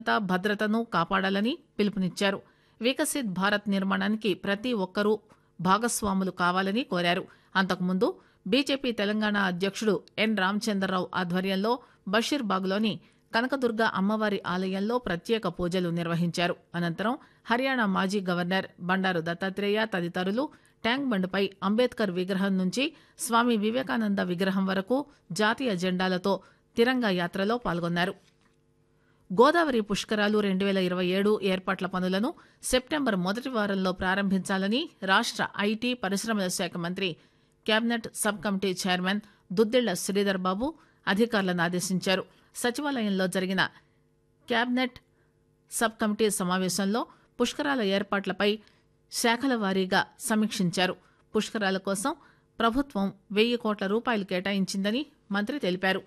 శాంత భద్రతను కాపాడాలని పిలుపునిచ్చారు వికసిత్ భారత్ నిర్మాణానికి ప్రతి ఒక్కరూ భాగస్వాములు కావాలని కోరారు అంతకుముందు బీజేపీ తెలంగాణ అధ్యక్షుడు ఎన్ రామచంద్రరావు ఆధ్వర్యంలో బషీర్బాగ్లోని కనకదుర్గ అమ్మవారి ఆలయంలో ప్రత్యేక పూజలు నిర్వహించారు అనంతరం హర్యానా మాజీ గవర్నర్ బండారు దత్తాత్రేయ తదితరులు ట్యాంక్ బండ్పై అంబేద్కర్ విగ్రహం నుంచి స్వామి వివేకానంద విగ్రహం వరకు జాతీయ జెండాలతో తిరంగా యాత్రలో పాల్గొన్నారు గోదావరి పుష్కరాలు రెండు వేల ఇరవై ఏడు ఏర్పాట్ల పనులను సెప్టెంబర్ మొదటి వారంలో ప్రారంభించాలని రాష్ట ఐటీ పరిశ్రమల శాఖ మంత్రి cabinet sub committee chairman Duddilla Sridhar Babu అధికారులను ఆదేశించారు సచివాలయంలో జరిగిన కేబినెట్ సబ్ కమిటీ సమావేశంలో పుష్కరాల ఏర్పాట్లపై శాఖల వారీగా సమీక్షించారు పుష్కరాల కోసం ప్రభుత్వం వెయ్యి కోట్ల రూపాయలు కేటాయించిందని మంత్రి తెలిపారు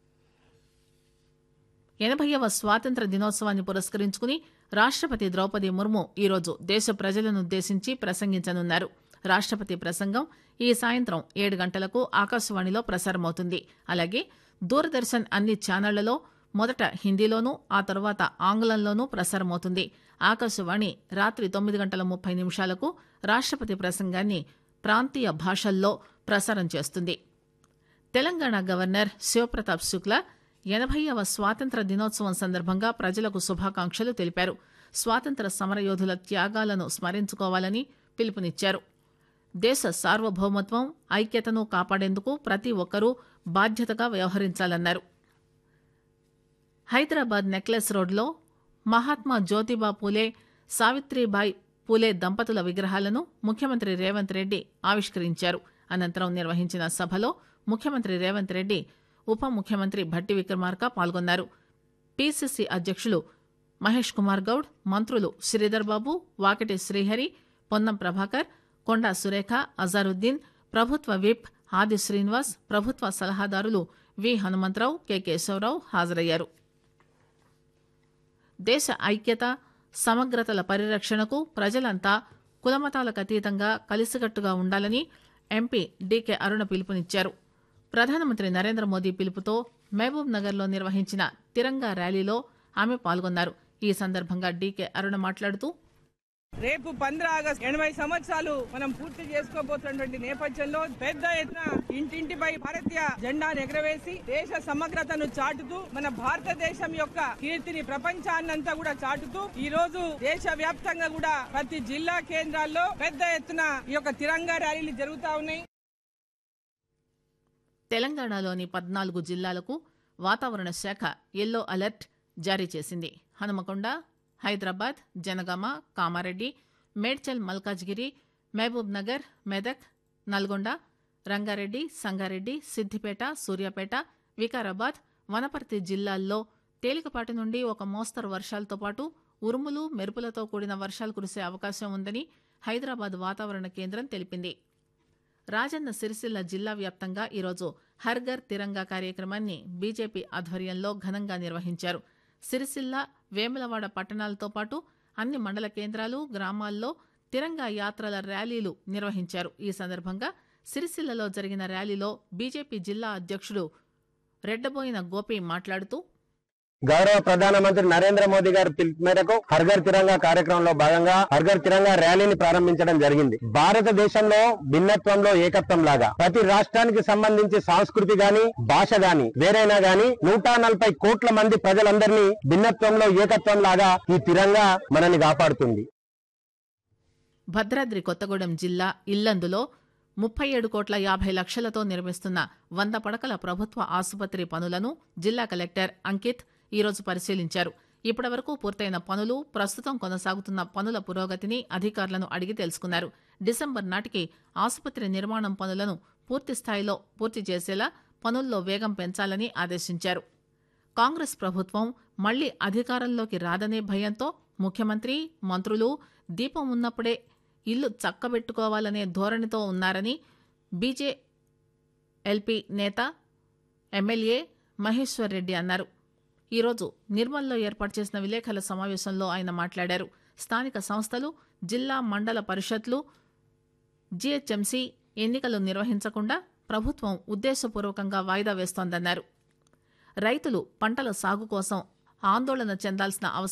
ఎనభైవ స్వాతంత్ర దినోత్సవాన్ని పురస్కరించుకుని రాష్టపతి ద్రౌపది ముర్ము ఈరోజు దేశ ప్రజలనుద్దేశించి ప్రసంగించనున్నారు రాష్టపతి ప్రసంగం ఈ సాయంత్రం ఏడు గంటలకు ఆకాశవాణిలో ప్రసారమవుతుంది అలాగే దూరదర్శన్ అన్ని ఛానళ్లలో మొదట హిందీలోనూ ఆ తర్వాత ఆంగ్లంలోనూ ప్రసారమవుతుంది ఆకాశవాణి రాత్రి తొమ్మిది గంటల ముప్పై నిమిషాలకు రాష్టపతి ప్రసంగాన్ని ప్రాంతీయ భాషల్లో ప్రసారం చేస్తుంది తెలంగాణ గవర్నర్ శివప్రతాప్ శుక్లా ఎనభైవ స్వాతంత్ర దినోత్సవం సందర్భంగా ప్రజలకు శుభాకాంక్షలు తెలిపారు స్వాతంత్ర సమరయోధుల త్యాగాలను స్మరించుకోవాలని పిలుపునిచ్చారు దేశ సార్వభౌమత్వం ఐక్యతను కాపాడేందుకు ప్రతి ఒక్కరూ బాధ్యతగా వ్యవహరించాలన్నారు హైదరాబాద్ నెక్లెస్ రోడ్లో మహాత్మా జ్యోతిబా పూలే సావిత్రిబాయి పూలే దంపతుల విగ్రహాలను ముఖ్యమంత్రి రేవంత్ రెడ్డి ఆవిష్కరించారు అనంతరం నిర్వహించిన సభలో ముఖ్యమంత్రి రేవంత్ రెడ్డి ఉప ముఖ్యమంత్రి భట్టి విక్రమార్క పాల్గొన్నారు పీసీసీ అధ్యక్షులు మహేష్ కుమార్ గౌడ్ మంత్రులు శ్రీధర్ బాబు వాకిటి శ్రీహరి పొన్నం ప్రభాకర్ కొండా సురేఖ అజారుద్దీన్ ప్రభుత్వ విప్ ఆది శ్రీనివాస్ ప్రభుత్వ సలహాదారులు వి హనుమంతరావు కె కేశవరావు హాజరయ్యారు దేశ ఐక్యత సమగ్రతల పరిరక్షణకు ప్రజలంతా కులమతాలకు అతీతంగా కలిసికట్టుగా ఉండాలని ఎంపీ డీకే అరుణ పిలుపునిచ్చారు ప్రధానమంత్రి నరేంద్ర మోదీ పిలుపుతో మహబూబ్ నగర్లో నిర్వహించిన తిరంగా ర్యాలీలో ఆమె పాల్గొన్నారు ఈ సందర్భంగా డీకే అరుణ మాట్లాడుతూ రేపు పంద్ర ఆగస్టు ఎనభై సంవత్సరాలు మనం పూర్తి చేసుకోబోతున్నటువంటి నేపథ్యంలో పెద్ద ఎత్తున ఇంటింటిపై భారతీయ జెండాను ఎగరవేసి దేశ సమగ్రతను చాటుతూ మన భారతదేశం యొక్క కీర్తిని ప్రపంచాన్నంతా కూడా చాటుతూ ఈ రోజు దేశ వ్యాప్తంగా కూడా ప్రతి జిల్లా కేంద్రాల్లో పెద్ద ఎత్తున ఈ యొక్క తిరంగా ర్యాలీలు జరుగుతా ఉన్నాయి తెలంగాణలోని పద్నాలుగు జిల్లాలకు వాతావరణ శాఖ ఎల్లో అలర్ట్ జారీ చేసింది హనుమకొండ హైదరాబాద్ జనగామ కామారెడ్డి మేడ్చల్ మల్కాజ్గిరి మహబూబ్ నగర్ మెదక్ నల్గొండ రంగారెడ్డి సంగారెడ్డి సిద్దిపేట సూర్యాపేట వికారాబాద్ వనపర్తి జిల్లాల్లో తేలికపాటి నుండి ఒక మోస్తరు వర్షాలతో పాటు ఉరుములు మెరుపులతో కూడిన వర్షాలు కురిసే అవకాశం ఉందని హైదరాబాద్ వాతావరణ కేంద్రం తెలిపింది రాజన్న సిరిసిల్ల జిల్లా వ్యాప్తంగా ఈరోజు హర్ఘర్ తిరంగా కార్యక్రమాన్ని బీజేపీ ఆధ్వర్యంలో ఘనంగా నిర్వహించారు సిరిసిల్ల వేములవాడ పట్టణాలతో పాటు అన్ని మండల కేంద్రాలు గ్రామాల్లో తిరంగా యాత్రల ర్యాలీలు నిర్వహించారు ఈ సందర్భంగా సిరిసిల్లలో జరిగిన ర్యాలీలో బీజేపీ జిల్లా అధ్యక్షుడు రెడ్డబోయిన గోపి మాట్లాడుతూ గౌరవ ప్రధానమంత్రి నరేంద్ర మోదీ గారి పిలుపు మేరకు హర్ఘర్ తిరంగా కార్యక్రమంలో భాగంగా హర్ఘర్ తిరంగా ర్యాలీని ప్రారంభించడం జరిగింది భారతదేశంలో భిన్నత్వంలో ఏకత్వం లాగా ప్రతి రాష్ట్రానికి సంబంధించి సంస్కృతి గాని భాష గాని వేరైనా గాని నూట నలభై కోట్ల మంది ప్రజలందరినీ భిన్నత్వంలో ఏకత్వం లాగా ఈ తిరంగా మనల్ని కాపాడుతుంది భద్రాద్రి కొత్తగూడెం జిల్లా ఇల్లందులో ముప్పై ఏడు కోట్ల యాభై లక్షలతో నిర్మిస్తున్న వంద పడకల ప్రభుత్వ ఆసుపత్రి పనులను జిల్లా కలెక్టర్ అంకిత్ ఈరోజు పరిశీలించారు ఇప్పటివరకు పూర్తయిన పనులు ప్రస్తుతం కొనసాగుతున్న పనుల పురోగతిని అధికారులను అడిగి తెలుసుకున్నారు డిసెంబర్ నాటికి ఆసుపత్రి నిర్మాణం పనులను పూర్తి స్థాయిలో పూర్తి చేసేలా పనుల్లో వేగం పెంచాలని ఆదేశించారు కాంగ్రెస్ ప్రభుత్వం మళ్లీ అధికారంలోకి రాదనే భయంతో ముఖ్యమంత్రి మంత్రులు దీపం ఉన్నప్పుడే ఇల్లు చక్కబెట్టుకోవాలనే ధోరణితో ఉన్నారని బీజే ఎల్పీ నేత ఎమ్మెల్యే మహేశ్వర్ రెడ్డి అన్నారు ఈరోజు నిర్మల్లో ఏర్పాటు చేసిన విలేకరుల సమావేశంలో ఆయన మాట్లాడారు స్థానిక సంస్థలు జిల్లా మండల పరిషత్లు జీహెచ్ఎంసీ ఎన్నికలు నిర్వహించకుండా ప్రభుత్వం ఉద్దేశపూర్వకంగా వాయిదా వేస్తోందన్నారు రైతులు పంటల సాగు కోసం ఆందోళన చెందాల్సిన అవసరం